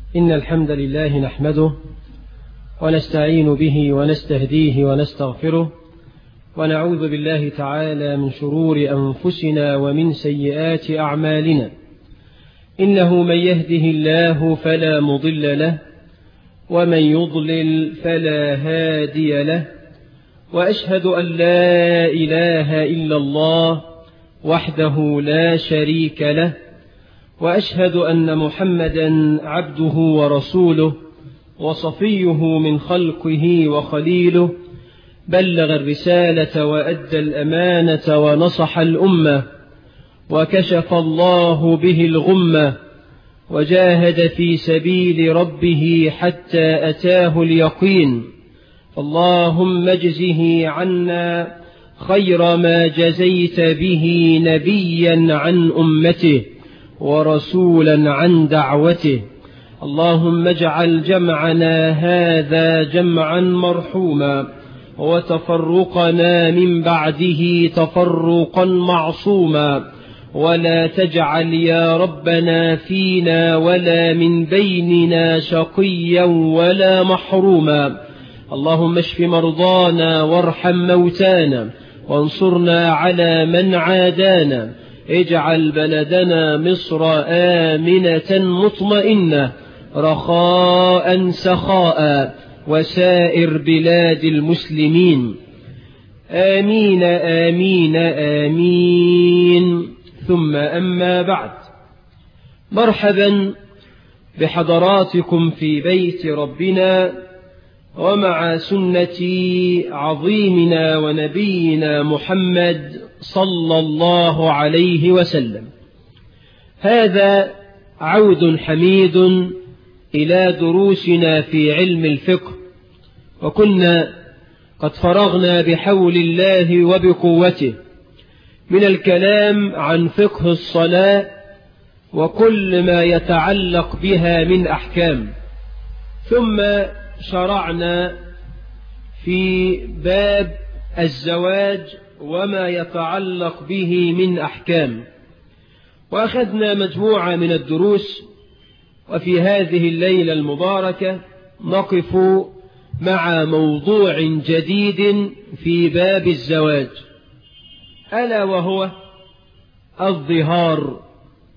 إن الحمد لله نحمده ونستعين به ونستهديه ونستغفره ونعوذ بالله تعالى من شرور أنفسنا ومن سيئات أعمالنا إنه من يهده الله فلا مضل له ومن يضلل فلا هادي له وأشهد أن لا إله إلا الله وحده لا شريك له وأشهد أن محمدا عبده ورسوله وصفيه من خلقه وخليله بلغ الرسالة وأدى الأمانة ونصح الأمة وكشف الله به الغمة وجاهد في سبيل ربه حتى أتاه اليقين اللهم اجزه عنا خير ما جزيت به نبيا عن أمته ورسولا عن دعوته اللهم اجعل جمعنا هذا جمعا مرحوما وتفرقنا من بعده تفرقا معصوما ولا تجعل يا ربنا فينا ولا من بيننا شقيا ولا محروما اللهم اشف مرضانا وارحم موتانا وانصرنا على من عادانا اجعل بلدنا مصر آمنة مطمئنة رخاء سخاء وسائر بلاد المسلمين آمين آمين آمين ثم أما بعد مرحبا بحضراتكم في بيت ربنا ومع سنة عظيمنا ونبينا محمد صلى الله عليه وسلم هذا عود حميد إلى دروسنا في علم الفقه وكنا قد فرغنا بحول الله وبقوته من الكلام عن فقه الصلاة وكل ما يتعلق بها من أحكام ثم شرعنا في باب الزواج وما يتعلق به من أحكام وأخذنا مجموعة من الدروس وفي هذه الليلة المباركة نقف مع موضوع جديد في باب الزواج ألا وهو الظهار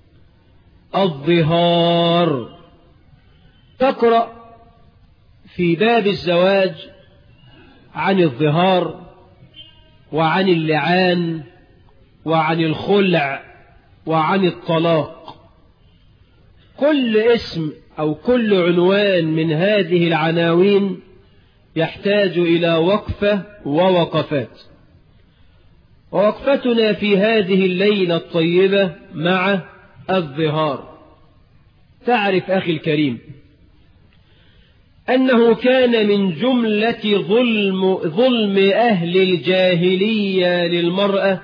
الظهار تقرأ في باب الزواج عن الظهار وعن اللعان وعن الخلع وعن الطلاق كل اسم أو كل عنوان من هذه العناوين يحتاج إلى وقفة ووقفات ووقفتنا في هذه الليلة الطيبة مع الظهار تعرف أخي الكريم أنه كان من جملة ظلم, ظلم أهل الجاهلية للمرأة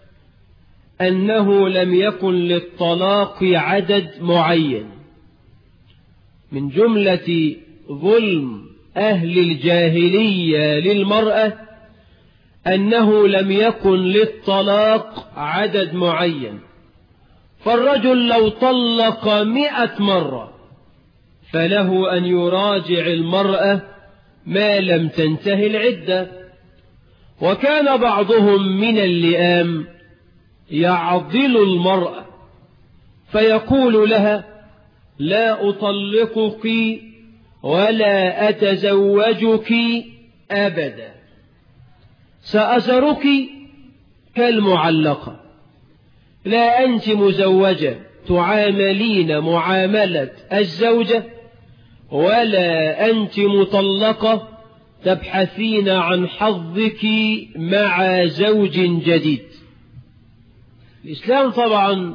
أنه لم يكن للطلاق عدد معين من جملة ظلم أهل الجاهلية للمرأة أنه لم يكن للطلاق عدد معين فالرجل لو طلق مئة مرة فله أن يراجع المرأة ما لم تنتهي العدة وكان بعضهم من اللئام يعضل المرأة فيقول لها لا أطلقك ولا أتزوجك أبدا سأزرك كالمعلقة لا أنت مزوجة تعاملين معاملة الزوجة ولا أنت مطلقة تبحثين عن حظك مع زوج جديد الإسلام طبعا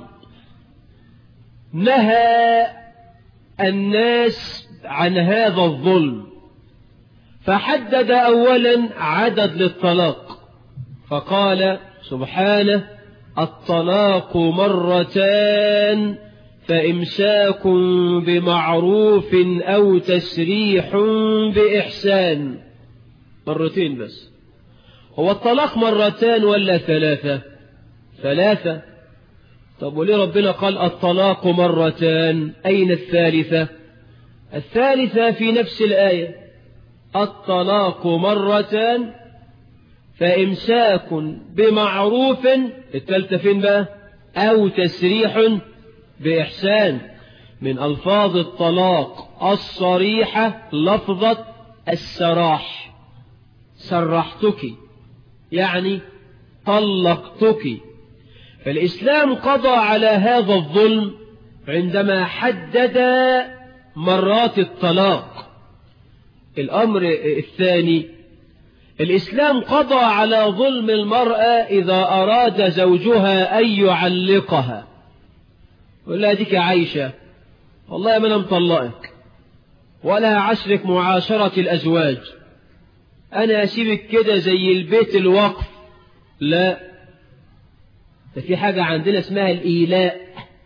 نهى الناس عن هذا الظلم فحدد أولا عدد للطلاق فقال سبحانه الطلاق مرتان فإمساك بمعروف أو تسريح بإحسان مرتين بس هو الطلاق مرتان ولا ثلاثة ثلاثة طب وليه ربنا قال الطلاق مرتان أين الثالثة الثالثة في نفس الآية الطلاق مرتان فإمساك بمعروف التالتة فين بقى أو تسريح بإحسان من ألفاظ الطلاق الصريحة لفظة السراح سرحتك يعني طلقتك فالإسلام قضى على هذا الظلم عندما حدد مرات الطلاق الأمر الثاني الإسلام قضى على ظلم المرأة إذا أراد زوجها أن يعلقها يقول لها ديك عايشة والله ما أنا مطلقك ولا عشرك معاشرة الأزواج أنا أسيبك كده زي البيت الوقف لا ده في حاجة عندنا اسمها الإيلاء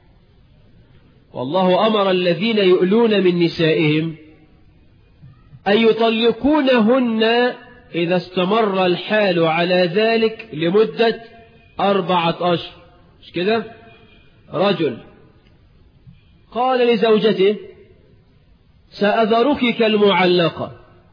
والله أمر الذين يؤلون من نسائهم أن يطلقونهن إذا استمر الحال على ذلك لمدة أربعة أشهر مش كده رجل قال لزوجته سأذرك كالمعلقة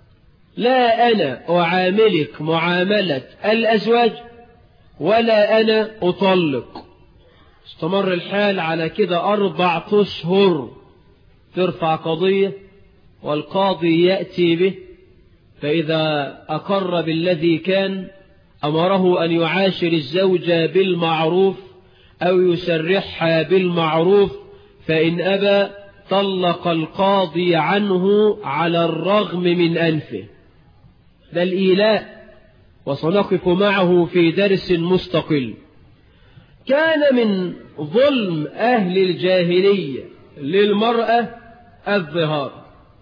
لا أنا أعاملك معاملة الأزواج ولا أنا أطلق استمر الحال على كده أربع أشهر ترفع قضية والقاضي يأتي به فإذا أقر بالذي كان أمره أن يعاشر الزوجة بالمعروف أو يسرحها بالمعروف فإن أبى طلق القاضي عنه على الرغم من أنفه ده الإيلاء وسنقف معه في درس مستقل كان من ظلم أهل الجاهلية للمرأة الظهار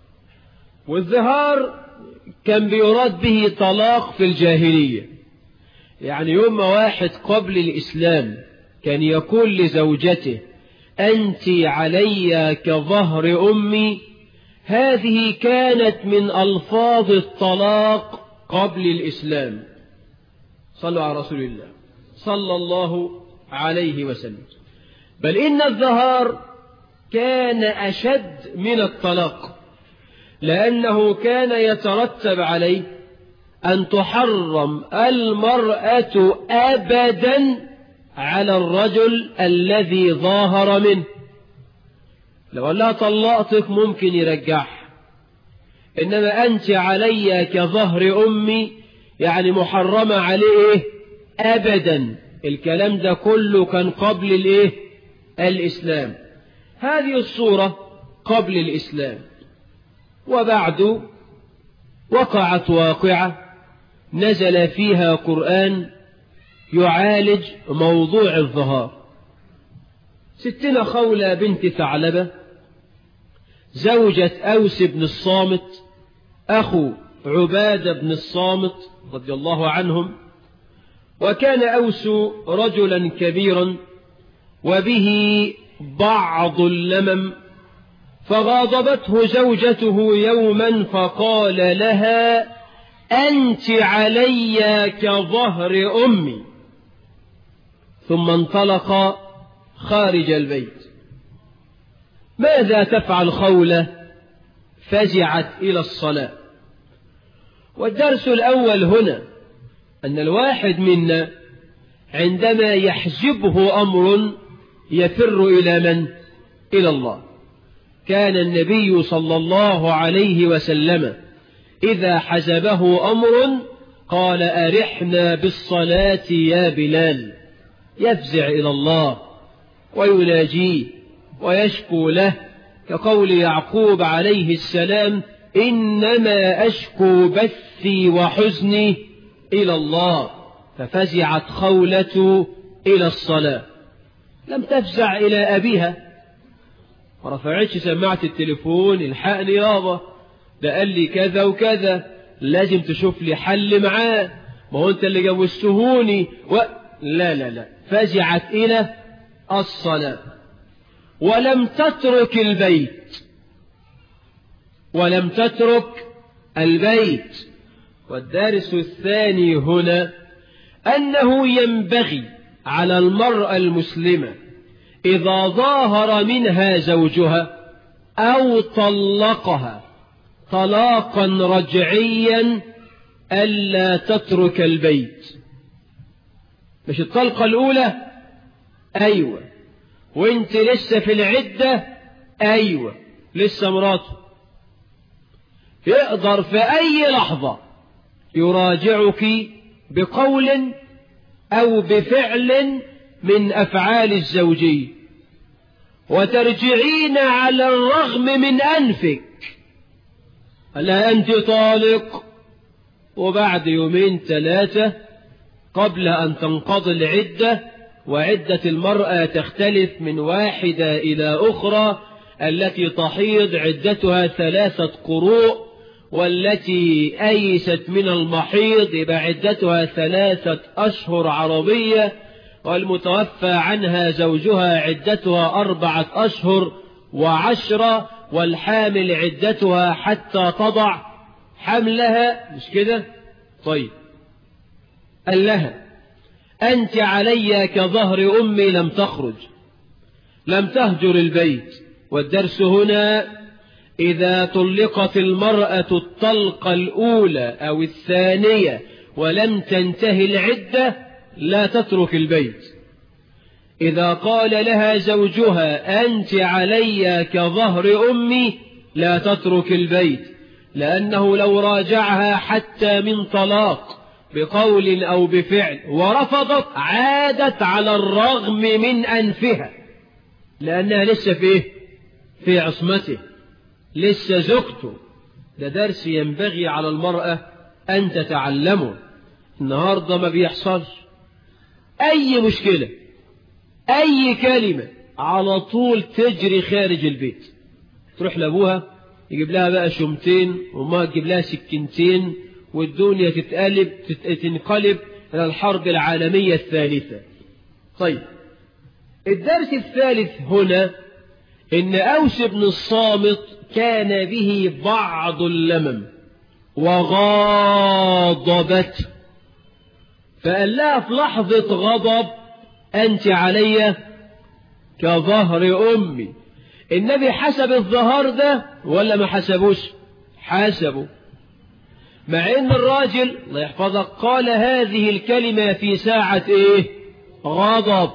والظهار كان بيراد به طلاق في الجاهلية يعني يوم واحد قبل الإسلام كان يقول لزوجته أنت علي كظهر أمي هذه كانت من ألفاظ الطلاق قبل الإسلام صلوا على رسول الله صلى الله عليه وسلم بل إن الظهار كان أشد من الطلاق لأنه كان يترتب عليه أن تحرم المرأة أبدا على الرجل الذي ظاهر منه لو قال لها طلقتك ممكن يرجعها إنما أنت علي كظهر أمي يعني محرمة عليه أبدا الكلام ده كله كان قبل الإيه الإسلام هذه الصورة قبل الإسلام وبعد وقعت واقعة نزل فيها قرآن يعالج موضوع الظهار ستنا خولة بنت ثعلبة زوجة أوس بن الصامت أخو عبادة بن الصامت رضي الله عنهم وكان أوس رجلا كبيرا وبه بعض اللمم فغاضبته زوجته يوما فقال لها أنت علي كظهر أمي ثم انطلق خارج البيت ماذا تفعل خولة فزعت إلى الصلاة والدرس الأول هنا أن الواحد منا عندما يحجبه أمر يفر إلى من؟ إلى الله كان النبي صلى الله عليه وسلم إذا حزبه أمر قال أرحنا بالصلاة يا بلال يفزع إلى الله ويناجيه ويشكو له كقول يعقوب عليه السلام إنما أشكو بثي وحزني إلى الله ففزعت خولة إلى الصلاة لم تفزع إلى أبيها ورفعتش سماعة التليفون الحقني يابا ده قال لي كذا وكذا لازم تشوف لي حل معاه ما هو انت اللي جوزتهوني و... لا لا لا فزعت إلى الصلاة ولم تترك البيت ولم تترك البيت والدارس الثاني هنا أنه ينبغي على المرأة المسلمة إذا ظاهر منها زوجها أو طلقها طلاقا رجعيا ألا تترك البيت مش الطلقة الأولى أيوة وانت لسه في العدة أيوة لسه مراته يقدر في أي لحظة يراجعك بقول أو بفعل من أفعال الزوجية وترجعين على الرغم من أنفك لا أنت طالق وبعد يومين ثلاثة قبل أن تنقضي العدة وعدة المرأة تختلف من واحدة إلى أخرى التي تحيض عدتها ثلاثة قروء والتي أيست من المحيض يبقى عدتها ثلاثة أشهر عربية والمتوفى عنها زوجها عدتها أربعة أشهر وعشرة والحامل عدتها حتى تضع حملها مش كده طيب قال لها أنت علي كظهر أمي لم تخرج لم تهجر البيت والدرس هنا إذا طلقت المرأة الطلقة الأولى أو الثانية ولم تنتهي العدة لا تترك البيت إذا قال لها زوجها أنت علي كظهر أمي لا تترك البيت لأنه لو راجعها حتى من طلاق بقول أو بفعل ورفضت عادت على الرغم من أنفها لأنها لسه في في عصمته لسه زوجته ده درس ينبغي على المرأة أن تتعلمه النهاردة ما بيحصلش أي مشكلة أي كلمة على طول تجري خارج البيت تروح لأبوها يجيب لها بقى شمتين وما تجيب لها سكينتين والدنيا تتقلب تنقلب إلى الحرب العالمية الثالثة طيب الدرس الثالث هنا إن أوس بن الصامت كان به بعض اللمم وغاضبت فقال لها في لحظة غضب أنت علي كظهر أمي النبي حسب الظهر ده ولا ما حسبوش حسبه مع ان الراجل الله يحفظك قال هذه الكلمة في ساعة ايه غضب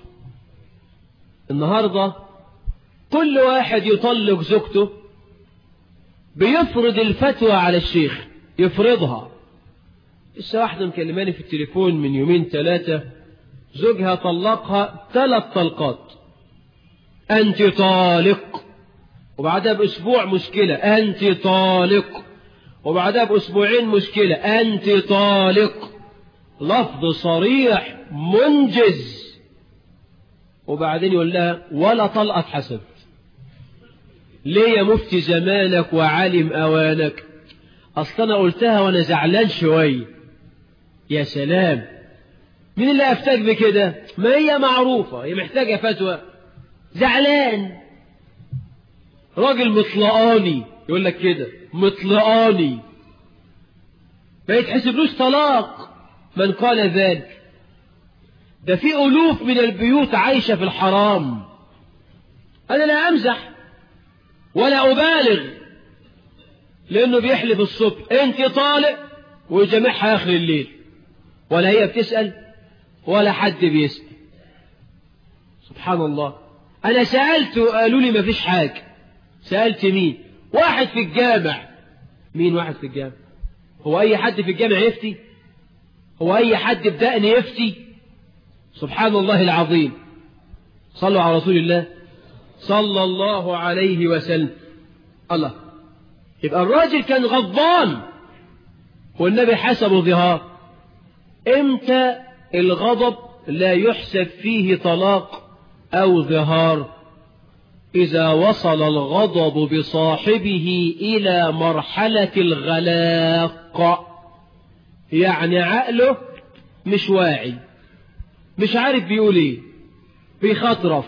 النهاردة كل واحد يطلق زوجته بيفرض الفتوى على الشيخ يفرضها لسه واحدة مكلماني في التليفون من يومين ثلاثة زوجها طلقها ثلاث طلقات أنت طالق وبعدها بأسبوع مشكلة أنت طالق وبعدها بأسبوعين مشكلة أنت طالق لفظ صريح منجز وبعدين يقول لها ولا طلقة حسبت ليه يا مفتي زمانك وعالم أوانك أصل أنا قلتها وأنا زعلان شوية يا سلام مين اللي أفتاك بكده ما هي معروفة هي محتاجة فتوى زعلان راجل مطلقاني يقول لك كده مطلقاني ما يتحسبلوش طلاق من قال ذلك ده في ألوف من البيوت عايشة في الحرام أنا لا أمزح ولا أبالغ لأنه بيحلف الصبح أنت طالق ويجمعها آخر الليل ولا هي بتسأل ولا حد بيسأل سبحان الله أنا سألت وقالوا لي ما فيش حاجة سألت مين واحد في الجامع مين واحد في الجامع هو أي حد في الجامع يفتي هو أي حد بدأني يفتي سبحان الله العظيم صلوا على رسول الله صلى الله عليه وسلم الله يبقى الراجل كان غضبان والنبي حسبه ظهار امتى الغضب لا يحسب فيه طلاق أو ظهار إذا وصل الغضب بصاحبه إلى مرحلة الغلاق يعني عقله مش واعي مش عارف بيقول ايه بيخطرف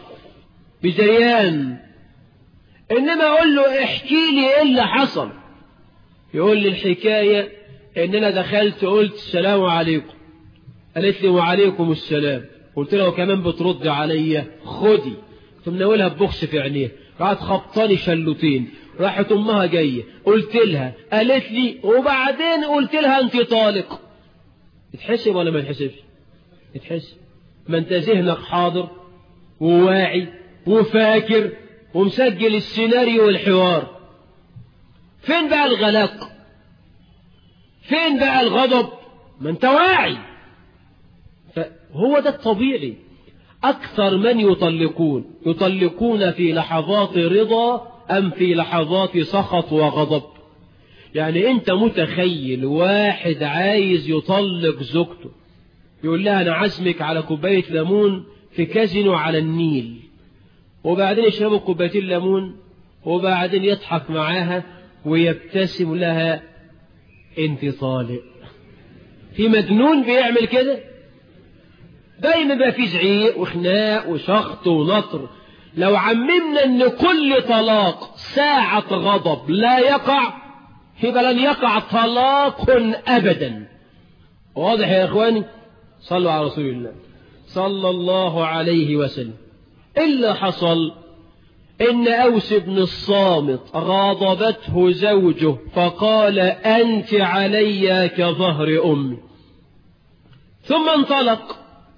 بجريان انما اقول له احكي لي ايه اللي حصل يقول لي الحكاية ان انا دخلت قلت السلام عليكم قالت لي وعليكم السلام قلت له كمان بترد عليا خدي كنت مناولها ببخس في عينيها راحت خبطاني شلوتين راحت امها جايه قلت لها قالت لي وبعدين قلت لها انت طالق تتحسب ولا ما تحسبش تتحسب ما انت ذهنك حاضر وواعي وفاكر ومسجل السيناريو والحوار فين بقى الغلاق فين بقى الغضب ما انت واعي فهو ده الطبيعي أكثر من يطلقون يطلقون في لحظات رضا أم في لحظات سخط وغضب يعني أنت متخيل واحد عايز يطلق زوجته يقول لها أنا عزمك على كوباية ليمون في كازينو على النيل وبعدين يشربوا كوبايتين ليمون وبعدين يضحك معاها ويبتسم لها انت طالق في مجنون بيعمل كده دايما بقى في زعيق وخناق وشخط ونطر لو عممنا ان كل طلاق ساعة غضب لا يقع يبقى لن يقع طلاق ابدا واضح يا اخواني صلوا على رسول الله صلى الله عليه وسلم إلا حصل إن أوس بن الصامت غاضبته زوجه فقال أنت علي كظهر أمي ثم انطلق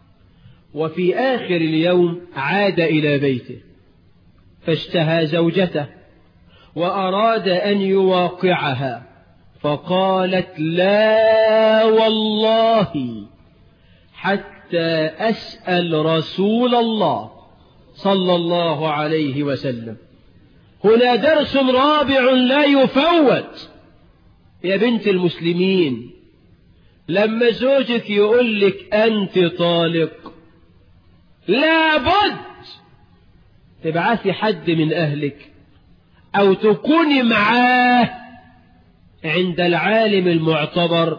وفي آخر اليوم عاد إلى بيته فاشتهى زوجته وأراد أن يواقعها فقالت لا والله حتى أسأل رسول الله صلى الله عليه وسلم هنا درس رابع لا يفوت يا بنت المسلمين لما زوجك يقول لك أنت طالق لابد تبعثي حد من أهلك أو تكوني معاه عند العالم المعتبر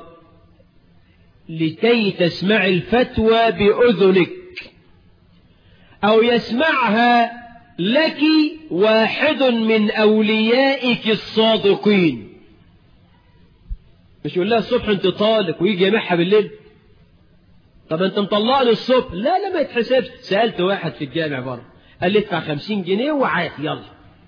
لكي تسمع الفتوى بأذنك أو يسمعها لك واحد من أوليائك الصادقين مش يقول لها الصبح انت طالق ويجي يمحها بالليل طب انت مطلعني الصبح لا لا ما يتحسبش سألت واحد في الجامع بره قال لي ادفع خمسين جنيه وعاد يلا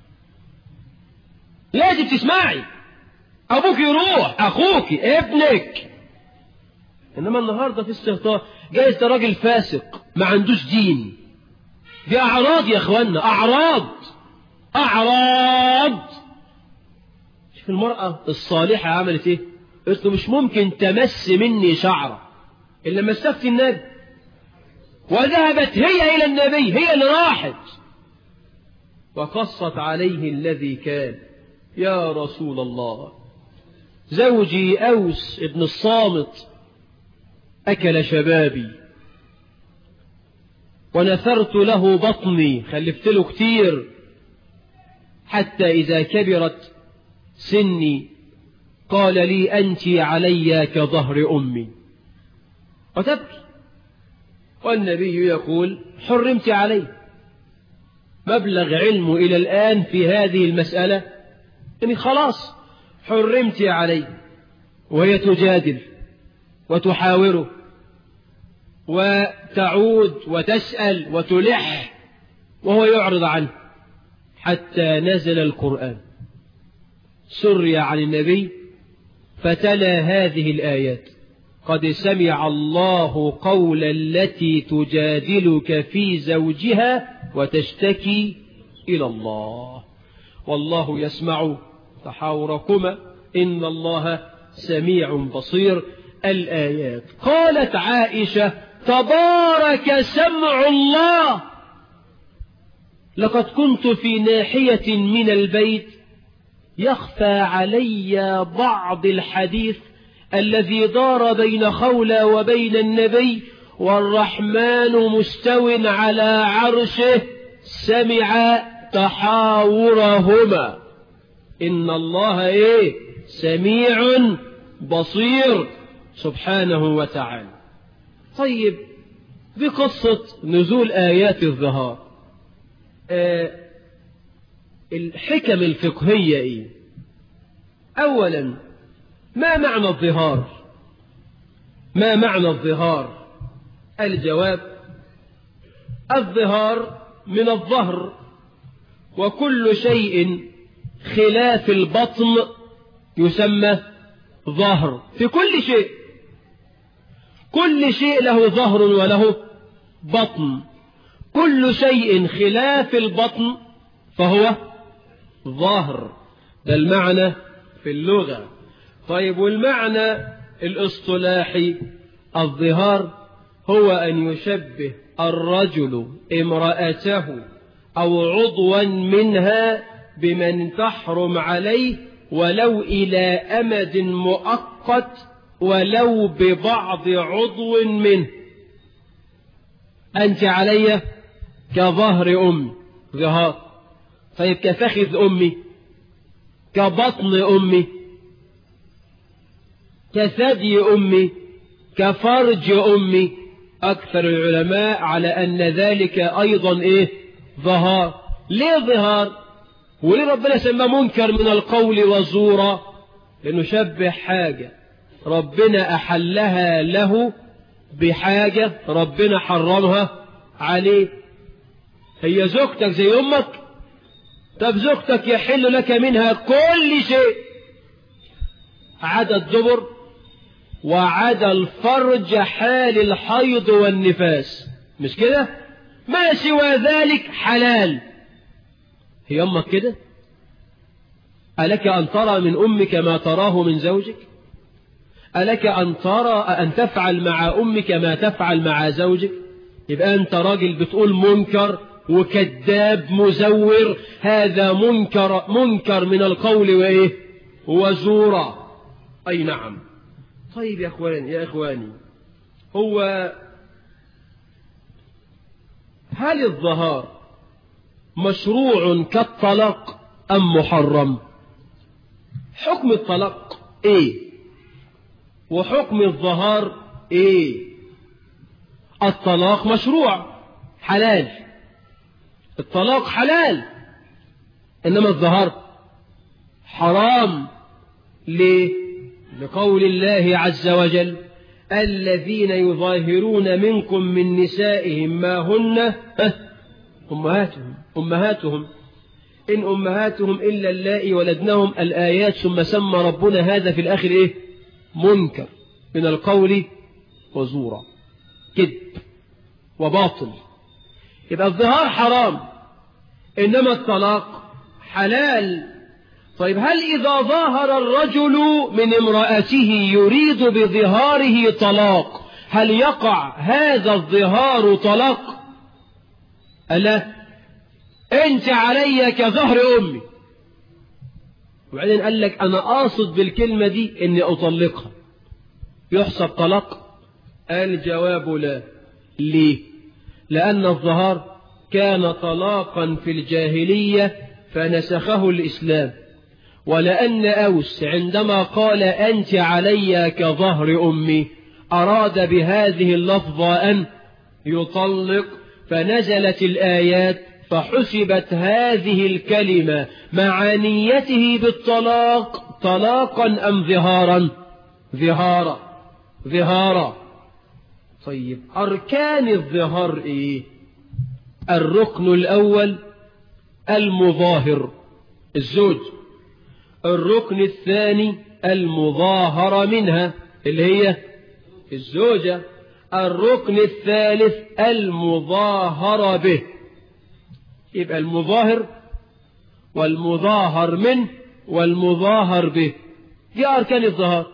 لازم تسمعي ابوك يروح اخوك ابنك انما النهارده في استهتار جايز ده راجل فاسق ما عندوش دين دي اعراض يا اخوانا اعراض اعراض شوف المرأة الصالحة عملت ايه قلت له مش ممكن تمس مني شعرة إلا مسكت النبي وذهبت هي إلى النبي هي اللي راحت وقصت عليه الذي كان يا رسول الله زوجي أوس ابن الصامت أكل شبابي ونثرت له بطني خلفت له كتير حتى إذا كبرت سني قال لي أنت علي كظهر أمي وتبكي والنبي يقول حرمت عليه مبلغ علمه إلى الآن في هذه المسألة يعني خلاص حرمت عليه وهي تجادل وتحاوره وتعود وتسأل وتلح وهو يعرض عنه حتى نزل القرآن سري عن النبي فتلا هذه الآيات قد سمع الله قول التي تجادلك في زوجها وتشتكي إلى الله والله يسمع تحاوركما إن الله سميع بصير الآيات قالت عائشة تبارك سمع الله لقد كنت في ناحية من البيت يخفى علي بعض الحديث الذي دار بين خولة وبين النبي والرحمن مستو على عرشه سمع تحاورهما إن الله إيه سميع بصير سبحانه وتعالى طيب بقصة نزول آيات الظهار آه الحكم الفقهية إيه أولا ما معنى الظهار ما معنى الظهار الجواب الظهار من الظهر وكل شيء خلاف البطن يسمى ظهر في كل شيء كل شيء له ظهر وله بطن كل شيء خلاف البطن فهو ظهر ده المعنى في اللغة طيب والمعنى الاصطلاحي الظهار هو أن يشبه الرجل امرأته أو عضوا منها بمن تحرم عليه ولو إلى أمد مؤقت ولو ببعض عضو منه أنت علي كظهر أمي ظهار طيب كفخذ أمي كبطن أمي كثدي أمي كفرج أمي أكثر العلماء على أن ذلك أيضا إيه ظهار ليه ظهار وليه ربنا سمى منكر من القول وزورا لأنه شبه حاجة ربنا أحلها له بحاجة ربنا حرمها عليه هي زوجتك زي أمك طب زوجتك يحل لك منها كل شيء عدا الدبر وعدا الفرج حال الحيض والنفاس مش كده ما سوى ذلك حلال هي أمك كده ألك أن ترى من أمك ما تراه من زوجك ألك أن ترى أن تفعل مع أمك ما تفعل مع زوجك يبقى أنت راجل بتقول منكر وكذاب مزور هذا منكر منكر من القول وإيه وزورا أي نعم طيب يا أخواني يا إخواني هو هل الظهار مشروع كالطلاق أم محرم حكم الطلاق إيه وحكم الظهار إيه الطلاق مشروع حلال الطلاق حلال إنما الظهار حرام ليه لقول الله عز وجل الذين يظاهرون منكم من نسائهم ما هن أمهاتهم أمهاتهم إن أمهاتهم إلا اللائي ولدنهم الآيات ثم سمى ربنا هذا في الآخر إيه منكر من القول وزورا كذب وباطل يبقى الظهار حرام إنما الطلاق حلال طيب هل إذا ظاهر الرجل من امرأته يريد بظهاره طلاق هل يقع هذا الظهار طلاق ألا أنت علي كظهر أمي وبعدين قال لك أنا قاصد بالكلمة دي إني أطلقها يحسب طلاق الجواب لا ليه لأن الظهار كان طلاقا في الجاهلية فنسخه الإسلام ولأن أوس عندما قال أنت علي كظهر أمي أراد بهذه اللفظة أن يطلق فنزلت الآيات فحسبت هذه الكلمة مع نيته بالطلاق طلاقا أم ظهارا ظهارا ظهارا طيب أركان الظهار إيه الركن الأول المظاهر الزوج الركن الثاني المظاهرة منها اللي هي الزوجة الركن الثالث المظاهرة به يبقى المظاهر والمظاهر منه والمظاهر به دي أركان الظهار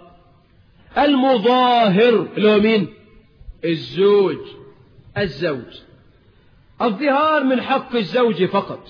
المظاهر اللي هو مين الزوج الزوج الظهار من حق الزوج فقط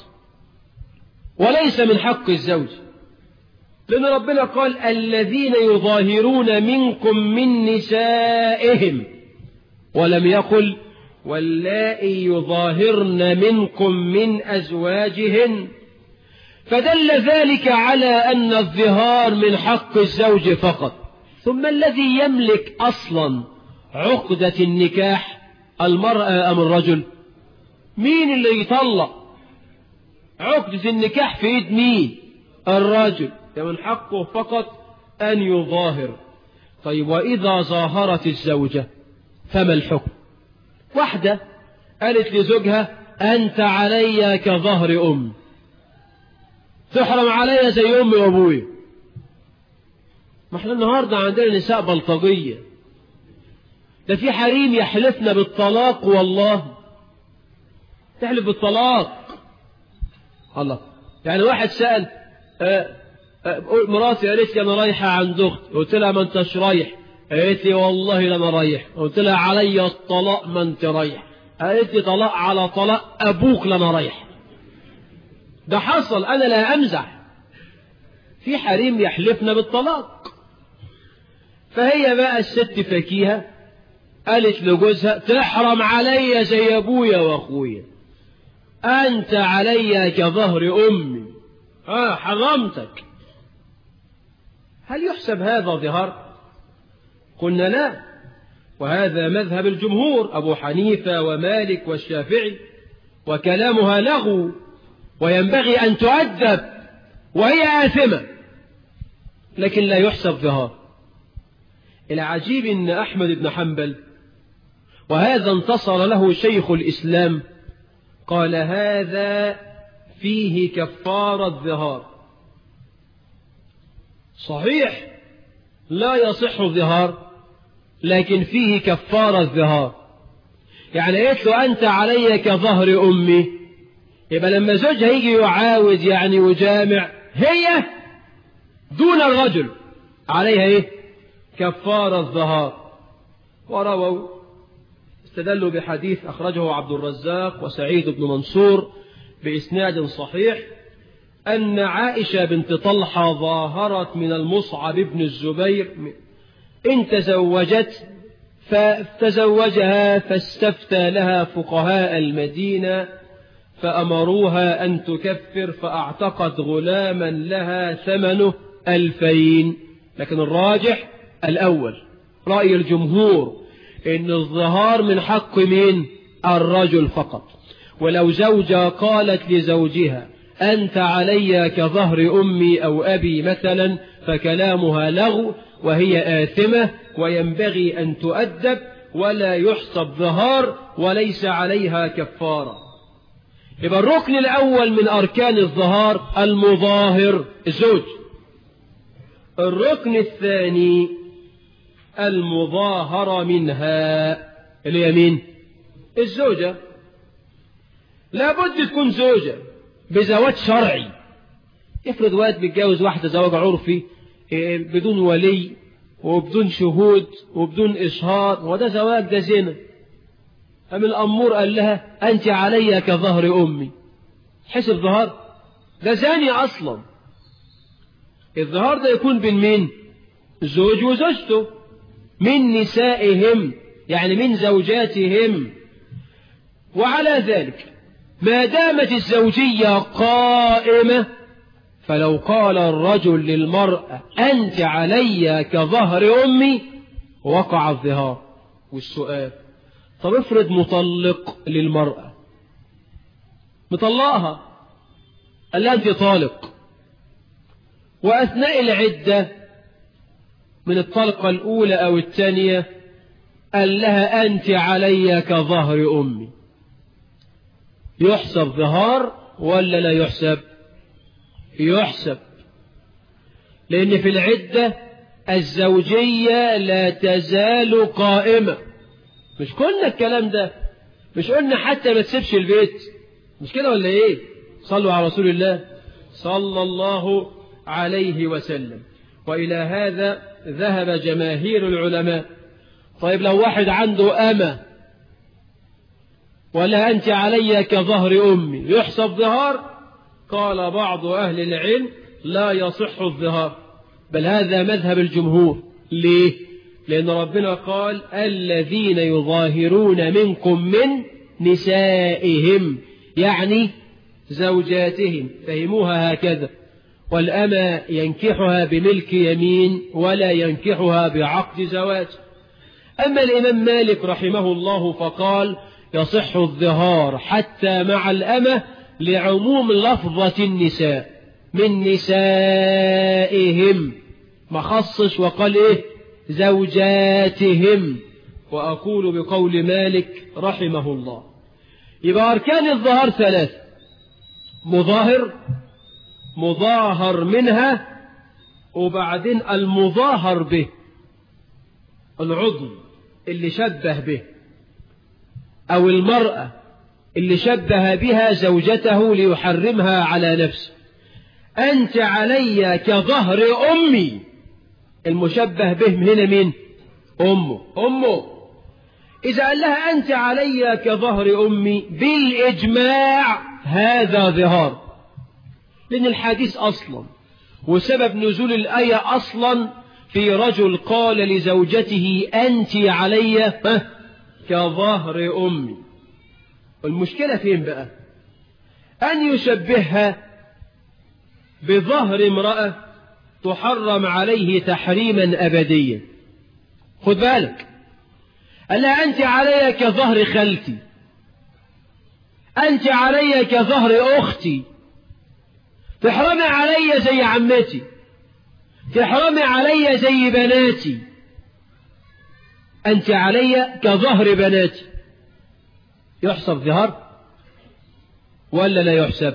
وليس من حق الزوج لأن ربنا قال الذين يظاهرون منكم من نسائهم ولم يقل واللائي يظاهرن منكم من أزواجهن فدل ذلك على أن الظهار من حق الزوج فقط ثم الذي يملك أصلا عقدة النكاح المرأة أم الرجل مين اللي يطلق عقدة النكاح في يد مين الرجل من حقه فقط أن يظاهر طيب وإذا ظاهرت الزوجة فما الحكم واحدة قالت لزوجها أنت علي كظهر أم تحرم عليا زي أمي وأبويا ما احنا النهاردة عندنا نساء بلطجية ده في حريم يحلفنا بالطلاق والله تحلف بالطلاق الله يعني واحد سأل آه آه مراتي قالت لي أنا رايحة عند أختي قلت لها ما أنتش رايح قالت لي والله لا أنا رايح قلت لها علي الطلاق ما أنت رايح قالت لي طلاق على طلاق أبوك لا أنا رايح ده حصل أنا لا أمزح في حريم يحلفنا بالطلاق فهي بقى الست فكيها قالت لجوزها تحرم عليا زي أبويا وأخويا أنت علي كظهر أمي آه حرمتك هل يحسب هذا ظهار قلنا لا وهذا مذهب الجمهور أبو حنيفة ومالك والشافعي وكلامها لغو وينبغي أن تؤدب وهي آثمة لكن لا يحسب ظهار العجيب أن أحمد بن حنبل وهذا انتصر له شيخ الإسلام قال هذا فيه كفارة ظهار صحيح لا يصح الظهار لكن فيه كفارة ظهار يعني قلت له أنت علي كظهر أمي يبقى لما زوجها يجي يعاود يعني يجامع هي دون الرجل عليها ايه كفارة ظهار ورووا استدلوا بحديث أخرجه عبد الرزاق وسعيد بن منصور بإسناد صحيح أن عائشة بنت طلحة ظاهرت من المصعب بن الزبير إن تزوجت فتزوجها فاستفتى لها فقهاء المدينة فأمروها أن تكفر فأعتقت غلاما لها ثمنه ألفين لكن الراجح الأول رأي الجمهور إن الظهار من حق من الرجل فقط ولو زوجة قالت لزوجها أنت علي كظهر أمي أو أبي مثلا فكلامها لغو وهي آثمة وينبغي أن تؤدب ولا يحسب ظهار وليس عليها كفارة يبقى الركن الأول من أركان الظهار المظاهر الزوج الركن الثاني المظاهرة منها اليمين الزوجة لابد تكون زوجة بزواج شرعي افرض وقت بيتجوز واحدة زواج عرفي بدون ولي وبدون شهود وبدون إشهار وده زواج ده زنا أم الأمور قال لها أنت علي كظهر أمي حسب ظهر ده زاني أصلا الظهار ده يكون بين مين زوج وزوجته من نسائهم يعني من زوجاتهم وعلى ذلك ما دامت الزوجية قائمة فلو قال الرجل للمرأة أنت علي كظهر أمي وقع الظهار والسؤال طب افرض مطلق للمرأة مطلقها قال لها أنت طالق وأثناء العدة من الطلقة الأولى أو الثانية قال لها أنت علي كظهر أمي يحسب ظهار ولا لا يحسب يحسب لأن في العدة الزوجية لا تزال قائمة مش قلنا الكلام ده مش قلنا حتى ما تسيبش البيت مش كده ولا ايه صلوا على رسول الله صلى الله عليه وسلم وإلى هذا ذهب جماهير العلماء طيب لو واحد عنده أمة ولا أنت علي كظهر أمي يحسب ظهار قال بعض أهل العلم لا يصح الظهار بل هذا مذهب الجمهور ليه لأن ربنا قال الذين يظاهرون منكم من نسائهم يعني زوجاتهم فهموها هكذا والأمى ينكحها بملك يمين ولا ينكحها بعقد زواج أما الإمام مالك رحمه الله فقال يصح الظهار حتى مع الأمة لعموم لفظة النساء من نسائهم ما خصش وقال إيه زوجاتهم وأقول بقول مالك رحمه الله يبقى أركان الظهار ثلاث مظاهر مظاهر منها وبعدين المظاهر به العضو اللي شبه به أو المرأة اللي شبه بها زوجته ليحرمها على نفسه أنت علي كظهر أمي المشبه به من هنا مين أمه أمه إذا قال لها أنت علي كظهر أمي بالإجماع هذا ظهار لأن الحديث أصلا وسبب نزول الآية أصلا في رجل قال لزوجته أنت علي كظهر أمي المشكلة فين بقى أن يشبهها بظهر امرأة تحرم عليه تحريما أبديا خد بالك قال لها أنت علي كظهر خالتي أنت علي كظهر أختي تحرمي علي زي عمتي تحرمي علي زي بناتي أنت علي كظهر بناتي يحسب ظهر ولا لا يحسب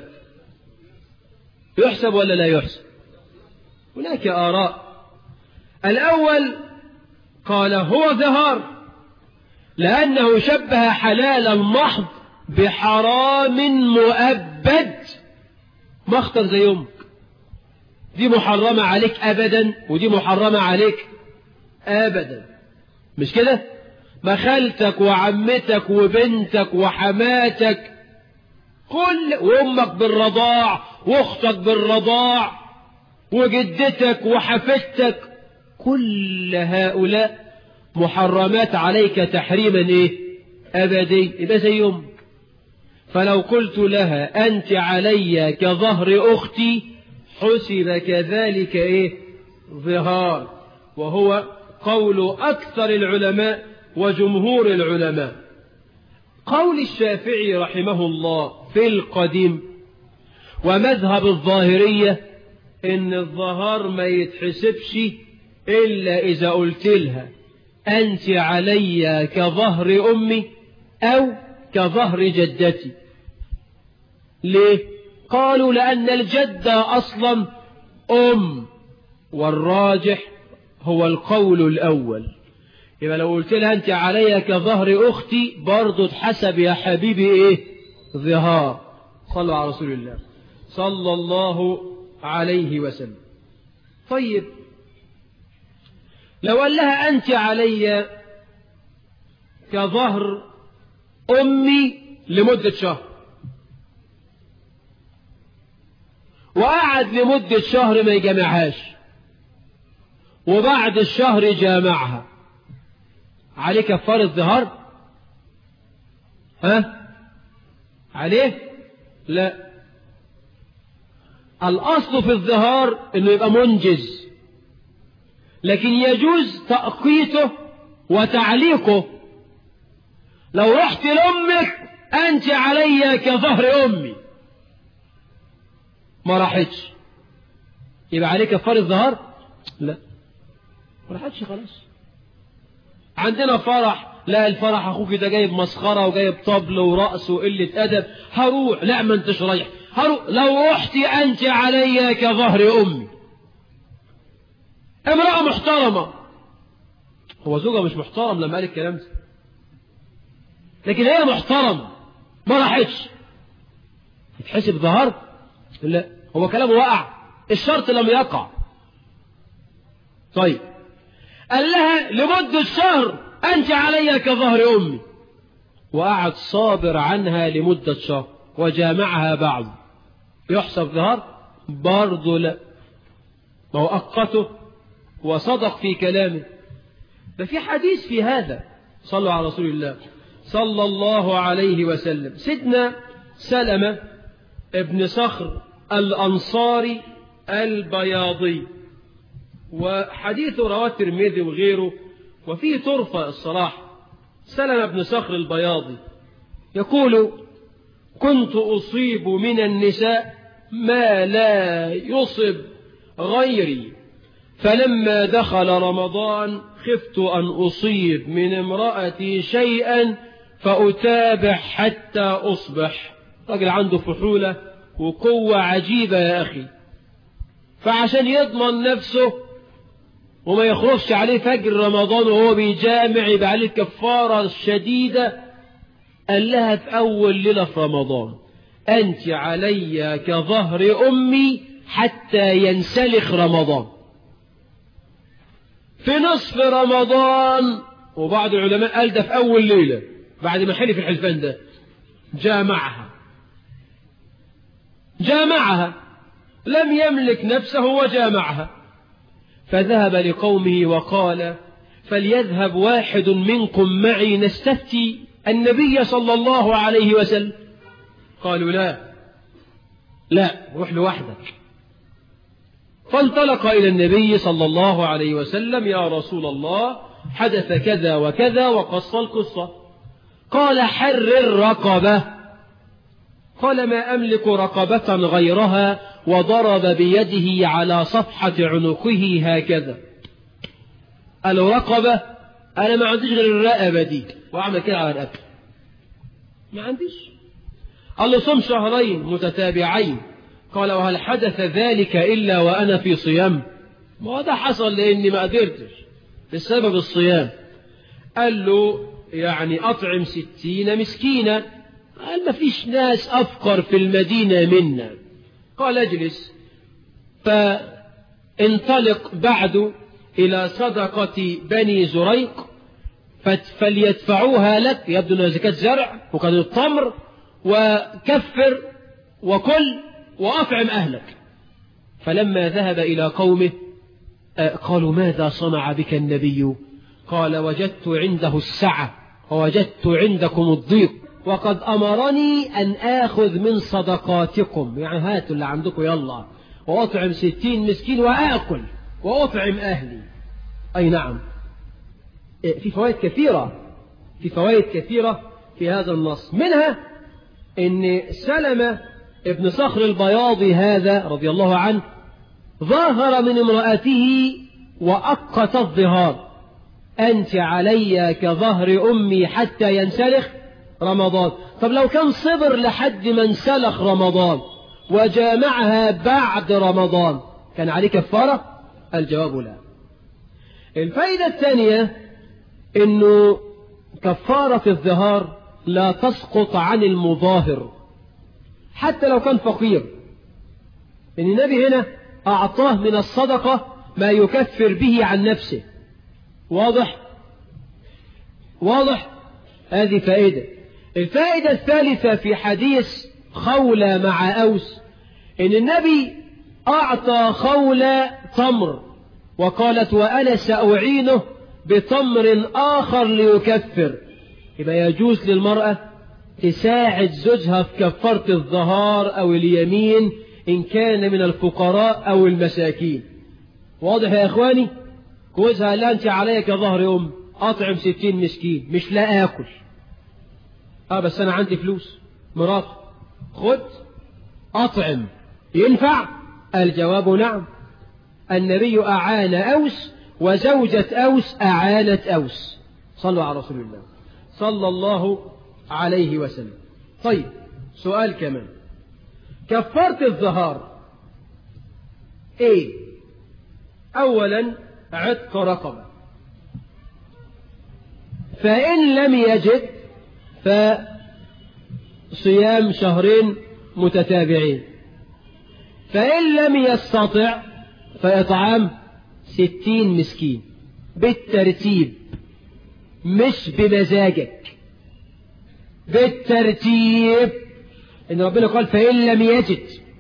يحسب ولا لا يحسب هناك آراء الأول قال هو ظهار لأنه شبه حلال المحض بحرام مؤبد ما اختر زي أمك دي محرمة عليك أبدا ودي محرمة عليك أبدا مش كده ما خالتك وعمتك وبنتك وحماتك كل وامك بالرضاع واختك بالرضاع وجدتك وحفدتك كل هؤلاء محرمات عليك تحريما ايه ابدي يبقى زي امك فلو قلت لها انت علي كظهر اختي حسب كذلك ايه ظهار وهو قول اكثر العلماء وجمهور العلماء قول الشافعي رحمه الله في القديم ومذهب الظاهرية ان الظهار ما يتحسبش الا اذا قلت لها انت علي كظهر امي او كظهر جدتي ليه قالوا لان الجدة اصلا ام والراجح هو القول الاول يبقى لو قلت لها انت علي كظهر اختي برضه اتحسب يا حبيبي ايه ظهار صلوا على رسول الله صلى الله عليه وسلم طيب لو قال لها انت علي كظهر امي لمدة شهر وقعد لمدة شهر ما يجمعهاش وبعد الشهر جامعها عليه كفارة ظهار ها عليه لا الأصل في الظهار انه يبقى منجز لكن يجوز تأقيته وتعليقه لو رحت لأمك أنت علي كظهر أمي ما راحتش يبقى عليك كفارة ظهار لا ما راحتش خلاص عندنا فرح لا الفرح اخوك ده جايب مسخره وجايب طبل ورقص وقله ادب هروح لا ما انتش رايح هروح لو رحتي انت علي كظهر امي امراه محترمه هو زوجها مش محترم لما قال الكلام ده لكن هي محترمه ما راحتش تتحسب ظهر لا هو كلامه وقع الشرط لم يقع طيب قال لها لمدة شهر أنت علي كظهر أمي وقعد صابر عنها لمدة شهر وجامعها بعض يحسب ظهر برضه لا ما هو أقته وصدق في كلامه ففي حديث في هذا صلوا على رسول الله صلى الله عليه وسلم سيدنا سلمة ابن صخر الأنصاري البياضي وحديث رواه الترمذي وغيره وفيه طرفة الصراحة سلمة بن صخر البياضي يقول كنت أصيب من النساء ما لا يصب غيري فلما دخل رمضان خفت أن أصيب من امرأتي شيئا فأتابع حتى أصبح رجل عنده فحولة وقوة عجيبة يا أخي فعشان يضمن نفسه وما يخرجش عليه فجر رمضان وهو بيجامع يبقى عليه الكفارة الشديدة قال لها في أول ليلة في رمضان أنت علي كظهر أمي حتى ينسلخ رمضان في نصف رمضان وبعض العلماء قال ده في أول ليلة بعد ما حلف الحلفان ده جامعها جامعها لم يملك نفسه وجامعها فذهب لقومه وقال فليذهب واحد منكم معي نستفتي النبي صلى الله عليه وسلم قالوا لا لا روح لوحدك فانطلق إلى النبي صلى الله عليه وسلم يا رسول الله حدث كذا وكذا وقص القصة قال حرر رقبة قال ما أملك رقبة غيرها وضرب بيده على صفحة عنقه هكذا قال رقبة أنا ما عنديش غير الرقبة دي وأعمل كده على رقبتي ما عنديش قال له صم شهرين متتابعين قال وهل حدث ذلك إلا وأنا في صيام ما هو ده حصل لأني ما قدرتش بسبب الصيام قال له يعني أطعم ستين مسكينا قال ما فيش ناس أفقر في المدينة منا قال اجلس فانطلق بعد إلى صدقة بني زريق فليدفعوها لك يبدو أنها زكاة زرع وكان التمر وكفر وكل وأطعم أهلك فلما ذهب إلى قومه قالوا ماذا صنع بك النبي قال وجدت عنده السعة ووجدت عندكم الضيق وقد أمرني أن آخذ من صدقاتكم يعني هاتوا اللي عندكم يلا وأطعم ستين مسكين وآكل وأطعم أهلي أي نعم في فوائد كثيرة في فوائد كثيرة في هذا النص منها ان سلمة ابن صخر البياضي هذا رضي الله عنه ظاهر من امرأته وأقت الظهار أنت علي كظهر أمي حتى ينسلخ رمضان طب لو كان صبر لحد ما انسلخ رمضان وجامعها بعد رمضان كان عليه كفارة الجواب لا الفائدة الثانية انه كفارة الظهار لا تسقط عن المظاهر حتى لو كان فقير ان النبي هنا اعطاه من الصدقة ما يكفر به عن نفسه واضح واضح هذه فائدة الفائدة الثالثة في حديث خولة مع أوس إن النبي أعطى خولة تمر وقالت وأنا سأعينه بتمر آخر ليكفر يبقى يجوز للمرأة تساعد زوجها في كفارة الظهار أو اليمين إن كان من الفقراء أو المساكين واضح يا إخواني جوزها لا أنت عليك كظهر أم أطعم ستين مسكين مش لا آكل آه بس أنا عندي فلوس مرات خد أطعم ينفع الجواب نعم النبي أعان أوس وزوجة أوس أعانت أوس صلوا على رسول الله صلى الله عليه وسلم طيب سؤال كمان كفارة الظهار ايه اولا عتق رقبة فإن لم يجد فصيام شهرين متتابعين فإن لم يستطع فإطعام ستين مسكين بالترتيب مش بمزاجك بالترتيب إن ربنا قال فإن لم يجد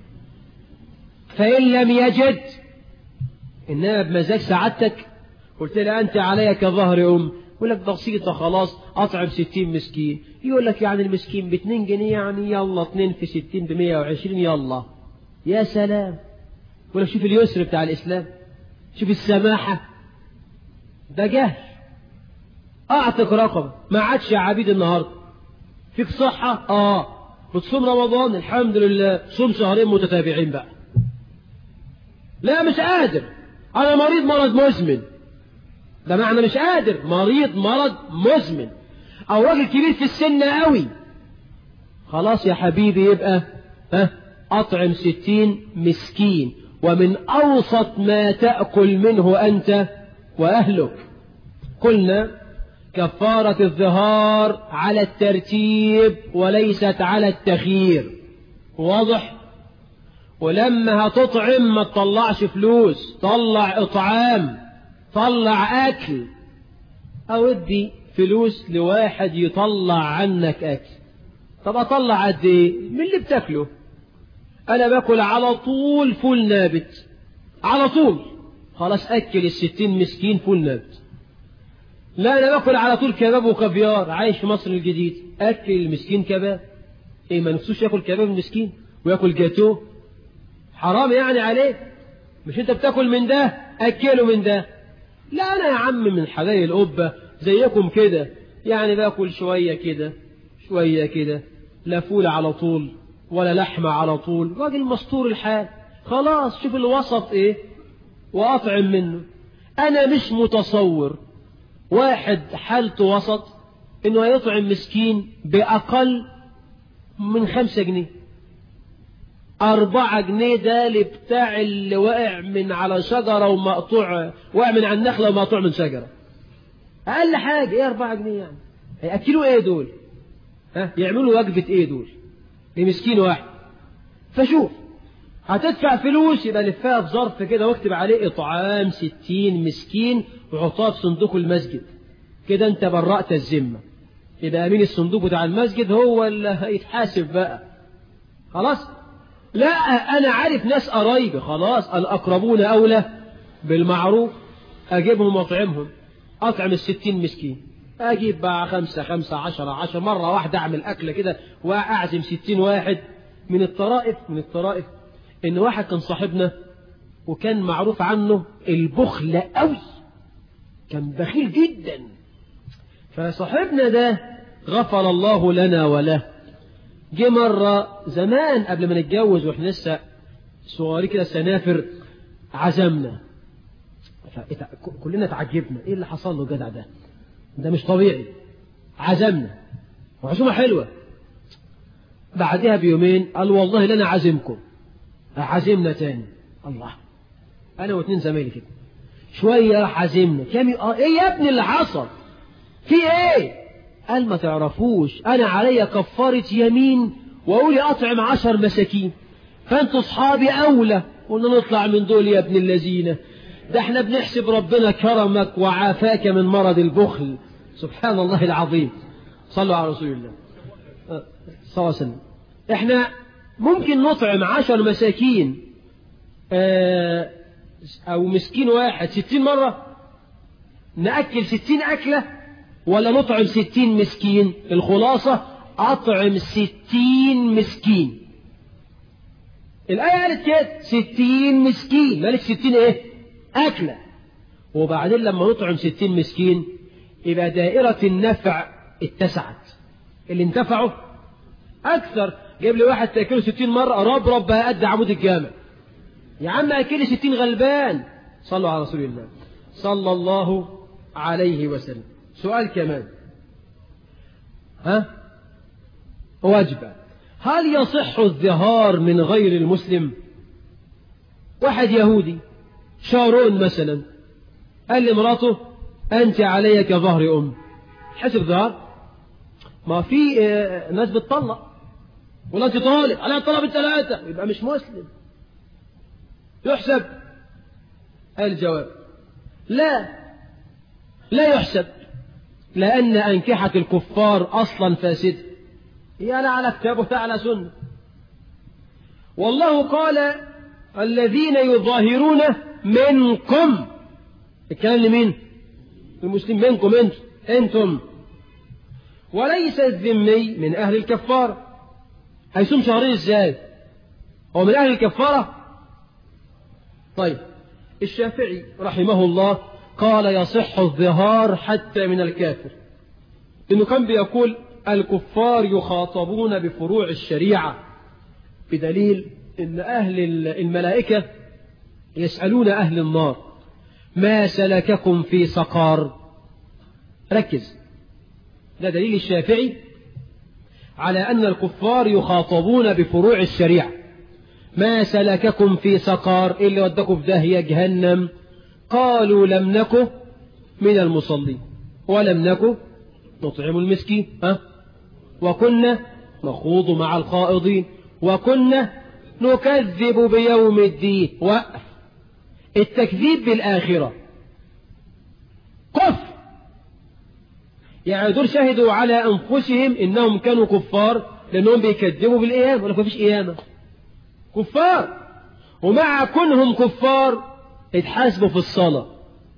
فإن لم يجد إنما بمزاج سعادتك قلت لها أنت علي كظهر أم يقول لك بسيطة خلاص أطعم ستين مسكين يقول لك يعني المسكين باتنين جنيه يعني يلا اتنين في ستين بمية وعشرين يلا يا سلام يقول لك شوف اليسر بتاع الإسلام شوف السماحة ده جهل أعتق رقبة ما عادش عبيد النهاردة فيك صحة آه بتصوم رمضان الحمد لله صوم شهرين متتابعين بقى لا مش قادر أنا مريض مرض مزمن ده معنى مش قادر مريض مرض مزمن أو راجل كبير في السن قوي خلاص يا حبيبي يبقى ها أطعم ستين مسكين ومن أوسط ما تأكل منه أنت وأهلك قلنا كفارة الظهار على الترتيب وليست على التخيير واضح ولما هتطعم ما تطلعش فلوس طلع إطعام طلع أكل أو ادي فلوس لواحد يطلع عنك أكل طب أطلع قد إيه من اللي بتاكله أنا باكل على طول فول نابت على طول خلاص أكل الستين مسكين فول نابت لا أنا باكل على طول كباب وكافيار عايش في مصر الجديد أكل المسكين كباب إيه ما نفسوش ياكل كباب المسكين وياكل جاتوه حرام يعني عليك مش أنت بتاكل من ده أكله من ده لا أنا يا عم من حبايب القبة زيكم كده يعني باكل شوية كده شوية كده لا فول على طول ولا لحمة على طول راجل مستور الحال خلاص شوف الوسط ايه وأطعم منه أنا مش متصور واحد حالته وسط إنه هيطعم مسكين بأقل من خمسة جنيه أربعة جنيه ده اللي بتاع اللي واقع من على شجرة ومقطوع واقع من على النخلة ومقطوع من شجرة أقل حاجة إيه أربعة جنيه يعني هيأكلوا إيه دول ها يعملوا وجبة إيه دول لمسكين واحد فشوف هتدفع فلوس يبقى لفها في ظرف كده واكتب عليه إطعام ستين مسكين وحطها في صندوق المسجد كده أنت برأت الذمة يبقى أمين الصندوق بتاع المسجد هو اللي هيتحاسب بقى خلاص لا أنا عارف ناس قرايبي خلاص الأقربون أولى بالمعروف أجيبهم وأطعمهم أطعم الستين مسكين أجيب بقى خمسة خمسة عشرة عشر مرة واحدة أعمل أكلة كده وأعزم ستين واحد من الطرائف من الطرائف إن واحد كان صاحبنا وكان معروف عنه البخل قوي كان بخيل جدا فصاحبنا ده غفر الله لنا وله جه مرة زمان قبل ما نتجوز واحنا لسه صغاري كده سنافر عزمنا كلنا تعجبنا ايه اللي حصل له الجدع ده ده مش طبيعي عزمنا وعزومة حلوة بعدها بيومين قال والله لنا عزمكم عزمنا تاني الله انا واثنين زمايلي كده شوية راح عزمنا كام ي... ايه يا ابني اللي حصل في ايه قال ما تعرفوش انا عليا كفارة يمين واقول اطعم عشر مساكين فانتوا اصحابي اولى قلنا نطلع من دول يا ابن الذين ده احنا بنحسب ربنا كرمك وعافاك من مرض البخل سبحان الله العظيم صلوا على رسول الله صلى الله عليه وسلم احنا ممكن نطعم عشر مساكين اه او مسكين واحد ستين مرة نأكل ستين أكلة ولا نطعم ستين مسكين الخلاصة أطعم ستين مسكين الآية قالت كده ستين مسكين قالت ستين ايه أكلة وبعدين لما نطعم ستين مسكين يبقى دائرة النفع اتسعت اللي انتفعوا أكثر جايب لي واحد تأكله ستين مرة ربرب بقى قد عمود الجامع يا عم أكل ستين غلبان صلوا على رسول الله صلى الله عليه وسلم سؤال كمان ها وجبة هل يصح الظهار من غير المسلم واحد يهودي شارون مثلا قال لمراته أنت علي كظهر أم حسب ظهر ما في ناس بتطلق ولا أنت طالق عليها طلب الثلاثة يبقى مش مسلم يحسب الجواب لا لا يحسب لأن أنكحة الكفار أصلا فاسدة هي لا على كتاب ولا على سنة والله قال الذين يظاهرون منكم الكلام لمين المسلم منكم انتم انتم وليس الذمي من أهل الكفارة هيصوم شهرين ازاي هو من أهل الكفارة طيب الشافعي رحمه الله قال يصح الظهار حتى من الكافر إنه كان بيقول الكفار يخاطبون بفروع الشريعة بدليل إن أهل الملائكة يسألون أهل النار ما سلككم في سقار ركز ده دليل الشافعي على أن الكفار يخاطبون بفروع الشريعة ما سلككم في سقار إيه اللي ودكم في داهية جهنم قالوا لم نكن من المصلين ولم نكن نطعم المسكين ها وكنا نخوض مع الخائضين وكنا نكذب بيوم الدين وقف التكذيب بالآخرة كفر يعني دول شهدوا على أنفسهم إنهم كانوا كفار لأنهم بيكذبوا بالقيامة ولا مفيش قيامة كفار ومع كونهم كفار اتحاسبوا في الصلاة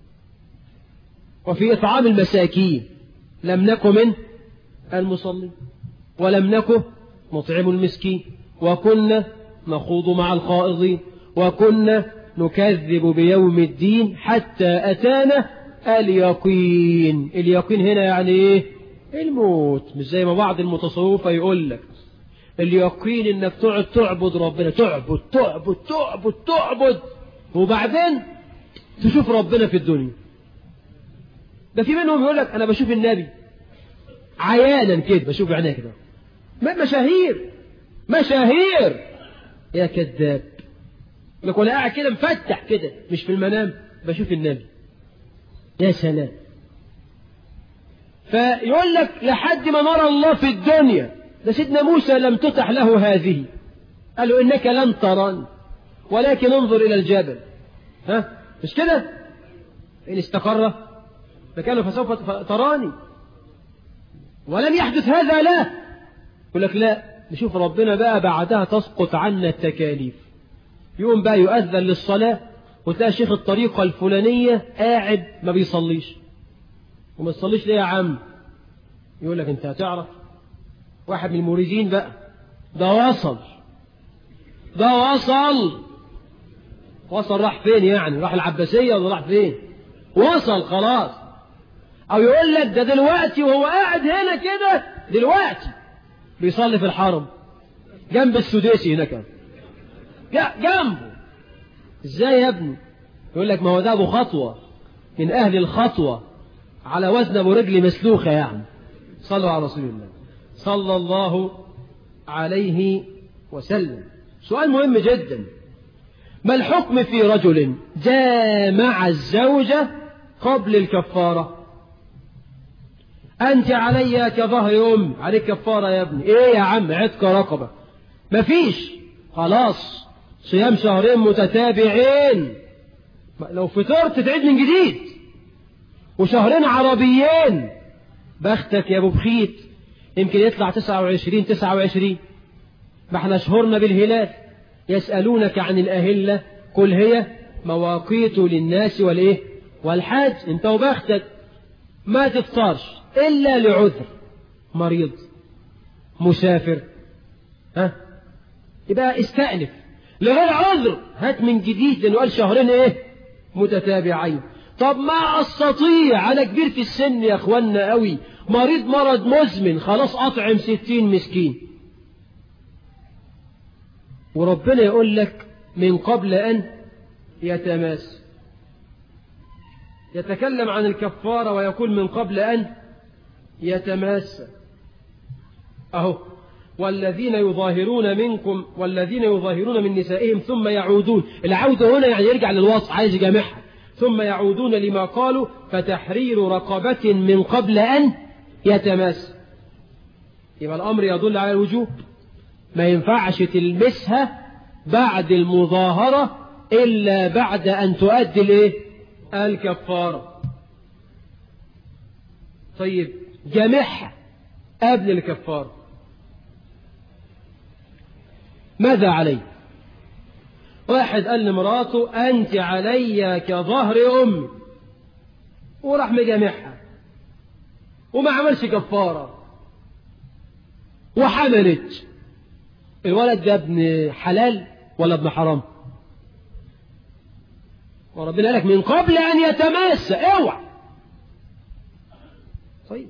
وفي إطعام المساكين لم نكن من المصلين ولم نكن نطعم المسكين وكنا نخوض مع الخائضين وكنا نكذب بيوم الدين حتى أتانا اليقين اليقين هنا يعني ايه الموت مش زي ما بعض المتصوفة يقول لك اليقين انك تقعد تعبد ربنا تعبد تعبد تعبد تعبد وبعدين تشوف ربنا في الدنيا ده في منهم يقول لك انا بشوف النبي عيانا كده بشوف عينيه كده مشاهير مشاهير يا كذاب لك وانا قاعد كده مفتح كده مش في المنام بشوف النبي يا سلام فيقول لك لحد ما نرى الله في الدنيا ده سيدنا موسى لم تتح له هذه قال له إنك لن تراني ولكن انظر إلى الجبل ها مش كده إن استقر مكانه فسوف تراني ولم يحدث هذا لا يقول لك لا نشوف ربنا بقى بعدها تسقط عنا التكاليف يقوم بقى يؤذن للصلاة وتلاقي شيخ الطريقة الفلانية قاعد ما بيصليش وما تصليش ليه يا عم يقول لك انت هتعرف واحد من المريدين بقى ده وصل ده وصل وصل راح فين يعني راح العباسية ولا راح فين وصل خلاص او يقول لك ده دلوقتي وهو قاعد هنا كده دلوقتي بيصلي في الحرم جنب السديسي هناك جنبه ازاي يا ابني يقول لك ما هو ده ابو خطوة من اهل الخطوة على وزن ابو رجل مسلوخة يعني صلوا على رسول الله صلى الله عليه وسلم سؤال مهم جدا ما الحكم في رجل جامع الزوجة قبل الكفارة أنت علي كظهر أم عليك كفارة يا ابني إيه يا عم عتق رقبة مفيش خلاص صيام شهرين متتابعين لو فطرت تعيد من جديد وشهرين عربيين بختك يا ابو بخيت يمكن يطلع 29 29 ما احنا شهورنا بالهلال يسألونك عن الأهلة قل هي مواقيت للناس والايه والحاج انت وبختك ما تفطرش إلا لعذر مريض مسافر ها يبقى استأنف لغير عذر هات من جديد لأنه قال شهرين ايه متتابعين طب ما استطيع انا كبير في السن يا اخوانا قوي مريض مرض مزمن خلاص اطعم ستين مسكين وربنا يقول لك من قبل ان يتماس يتكلم عن الكفارة ويقول من قبل أن يتماس أهو والذين يظاهرون منكم والذين يظاهرون من نسائهم ثم يعودون العودة هنا يعني يرجع للوصف عايز يجامعها ثم يعودون لما قالوا فتحرير رقبة من قبل أن يتماس يبقى الأمر يدل على الوجوب ما ينفعش تلمسها بعد المظاهرة إلا بعد أن تؤدي الإيه؟ الكفارة طيب جامعها قبل الكفارة ماذا عليه واحد قال لمراته أنت علي كظهر أمي وراح مجامعها وما عملش كفارة وحملت الولد ده ابن حلال ولا ابن حرام وربنا لك من قبل أن يتماس اوعى طيب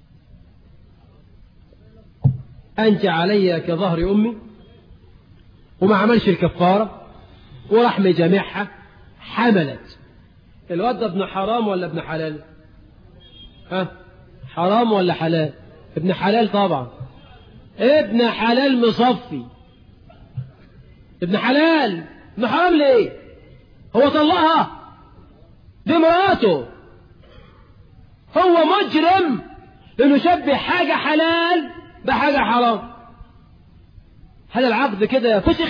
أنت علي كظهر أمي وما عملش الكفارة وراح مجامعها حملت الواد ده ابن حرام ولا ابن حلال ها حرام ولا حلال ابن حلال طبعا ابن حلال مصفي ابن حلال ابن حرام ليه هو طلقها دي مراته هو مجرم انه يشبه حاجة حلال بحاجة حرام هل العقد كده فسخ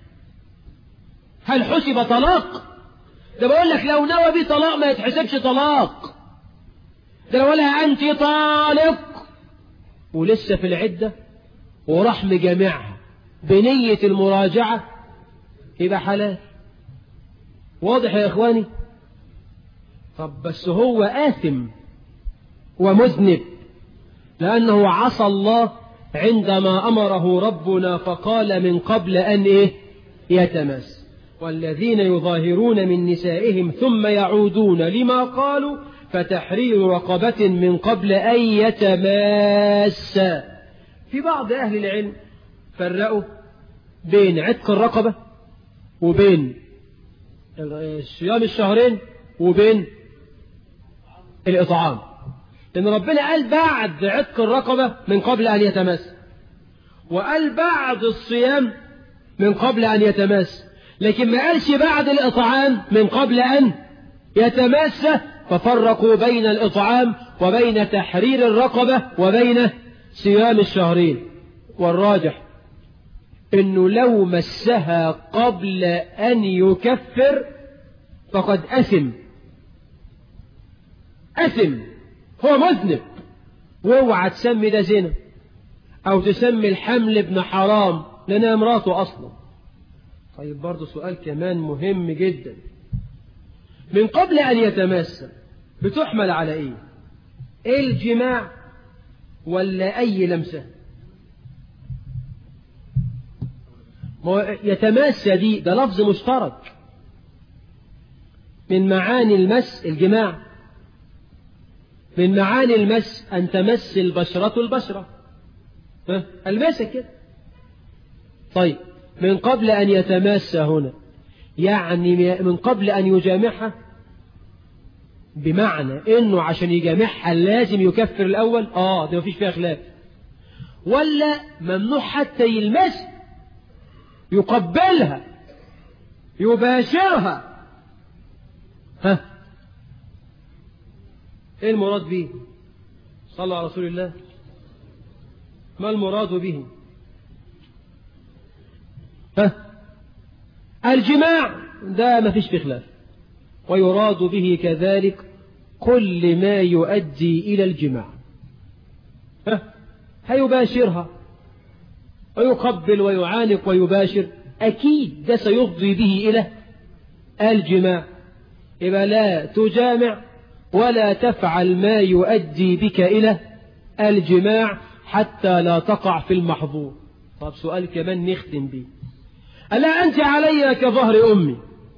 هل حسب طلاق ده بقول لك لو نوى بيه طلاق ما يتحسبش طلاق ده لو لها انت طالق ولسه في العدة وراح مجامعها بنية المراجعة يبقى حلال واضح يا إخواني طب بس هو آثم ومذنب لأنه عصى الله عندما أمره ربنا فقال من قبل أن إيه يتمس والذين يظاهرون من نسائهم ثم يعودون لما قالوا فتحرير رقبة من قبل أن يتماسا في بعض أهل العلم فرقوا بين عتق الرقبة وبين صيام الشهرين وبين الإطعام لأن ربنا قال بعد عتق الرقبة من قبل أن يتمس وقال بعد الصيام من قبل أن يتمس لكن ما قالش بعد الإطعام من قبل أن يتمس ففرقوا بين الإطعام وبين تحرير الرقبة وبين صيام الشهرين والراجح انه لو مسها قبل ان يكفر فقد اثم اثم هو مذنب واوعى تسمي ده زنا او تسمي الحمل ابن حرام لانها امراته اصلا طيب برضه سؤال كمان مهم جدا من قبل ان يتماس بتحمل على ايه الجماع ولا اي لمسه يتماسى دي ده لفظ مشترك من معاني المس الجماع من معاني المس أن تمس البشرة البشرة المسك كده طيب من قبل أن يتماسى هنا يعني من قبل أن يجامعها بمعنى إنه عشان يجامعها لازم يكفر الأول آه ده مفيش فيها خلاف ولا ممنوع حتى يلمس يقبلها يباشرها ها ايه المراد به صلى على رسول الله ما المراد به ها الجماع ده ما فيش في خلاف ويراد به كذلك كل ما يؤدي إلى الجماع ها هيباشرها ويقبل ويعانق ويباشر أكيد ده سيفضي به إلى الجماع يبقى لا تجامع ولا تفعل ما يؤدي بك إلى الجماع حتى لا تقع في المحظور طب سؤال كمان نختم به ألا أنت علي كظهر أمي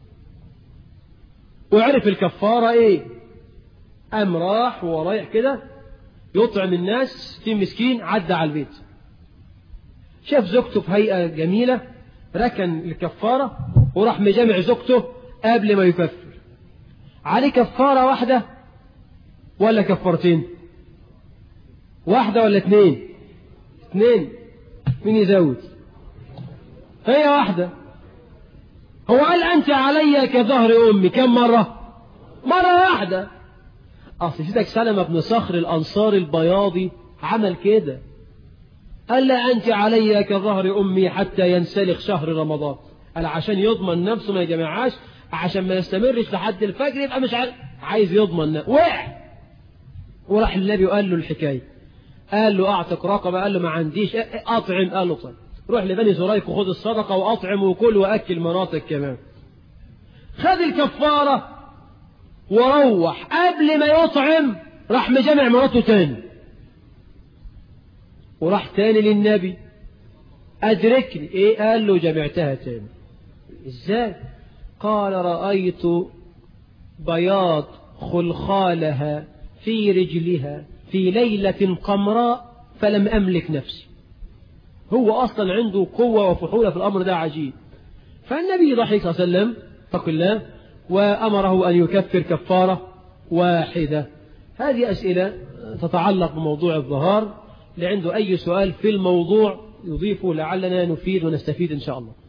وعرف الكفارة إيه أم راح ورايح كده يطعم الناس في مسكين عدى على البيت شاف زوجته في هيئة جميلة ركن الكفارة وراح مجامع زوجته قبل ما يكفر عليه كفارة واحدة ولا كفارتين واحدة ولا اثنين اثنين مين يزود هي واحدة هو قال أنت علي كظهر أمي كم مرة مرة واحدة أصل سيدك سلمة بن صخر الأنصار البياضي عمل كده قال لا أنت علي كظهر أمي حتى ينسلخ شهر رمضان قال عشان يضمن نفسه ما يجمعهاش عشان ما يستمرش لحد الفجر يبقى مش عايز يضمن وقع وراح النبي وقال له الحكاية قال له أعتق رقبة قال له ما عنديش أطعم قال له طيب روح لبني زريق وخد الصدقة وأطعم وكل وأكل مراتك كمان خد الكفارة وروح قبل ما يطعم راح مجمع مراته تاني وراح تاني للنبي أدركني إيه قال له جمعتها تاني إزاي قال رأيت بياض خلخالها في رجلها في ليلة قمراء فلم أملك نفسي هو أصلا عنده قوة وفحولة في الأمر ده عجيب فالنبي ضحك صلى الله عليه وسلم اتق الله وأمره أن يكفر كفارة واحدة هذه أسئلة تتعلق بموضوع الظهار اللي عنده أي سؤال في الموضوع يضيفه لعلنا نفيد ونستفيد إن شاء الله